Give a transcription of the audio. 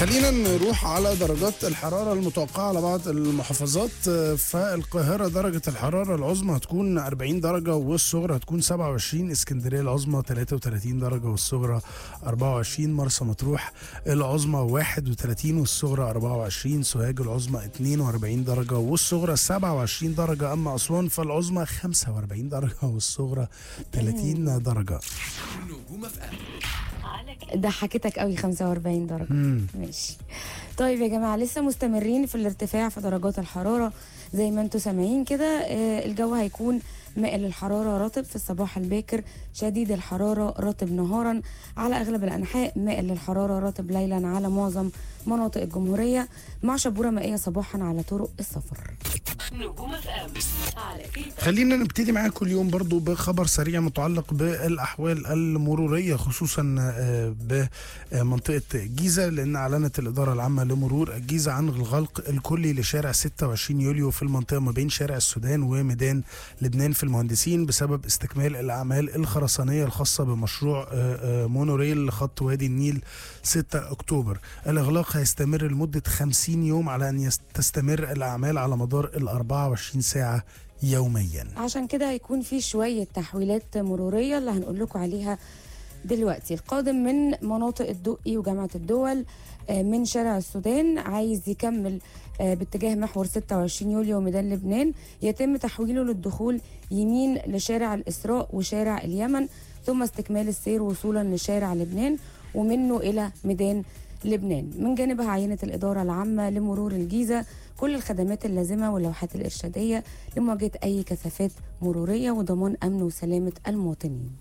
خلينا نروح على درجات الحرارة المتوقعة على بعض المحافظات فالقاهرة درجة الحرارة العظمى هتكون 40 درجة والصغرى هتكون 27 اسكندرية العظمى 33 درجة والصغرى 24 مرسى مطروح العظمى 31 والصغرى 24 سوهاج العظمى 42 درجة والصغرى 27 درجة أما أسوان فالعظمى 45 درجة والصغرى 30 درجة نجوم اف ام ضحكتك قوي 45 درجة مم. ماشي طيب يا جماعة لسه مستمرين في الارتفاع في درجات الحرارة زي ما انتم سامعين كده آه، الجو هيكون مائل الحرارة رطب في الصباح الباكر شديد الحرارة رطب نهارا على أغلب الأنحاء مائل للحرارة رطب ليلا على معظم مناطق الجمهورية مع شبورة مائية صباحا على طرق السفر نجوم اف ام على كيف خلينا نبتدي معاكم اليوم برضو بخبر سريع متعلق بالأحوال المرورية خصوصا آه، بمنطقة جيزة لأن أعلنت الإدارة العامة لمرور الجيزة عن الغلق الكلي لشارع 26 يوليو في المنطقة ما بين شارع السودان وميدان لبنان في المهندسين بسبب استكمال الأعمال الخرسانية الخاصة بمشروع آه، آه، مونوريل لخط وادي النيل 6 أكتوبر الإغلاق هيستمر لمدة 50 يوم على أن يست- تستمر الأعمال على مدار ال 24 ساعة يوميا عشان كده هيكون في شوية تحويلات مرورية اللي هنقول لكم عليها دلوقتي القادم من مناطق الدقي وجامعة الدول آه، من شارع السودان عايز يكمل آه، باتجاه محور 26 يوليو وميدان لبنان يتم تحويله للدخول يمين لشارع الإسراء وشارع اليمن ثم استكمال السير وصولا لشارع لبنان ومنه إلى ميدان لبنان من جانبها عينت الإدارة العامة لمرور الجيزة كل الخدمات اللازمة واللوحات الإرشادية لمواجهة أي كثافات مرورية وضمان أمن وسلامة المواطنين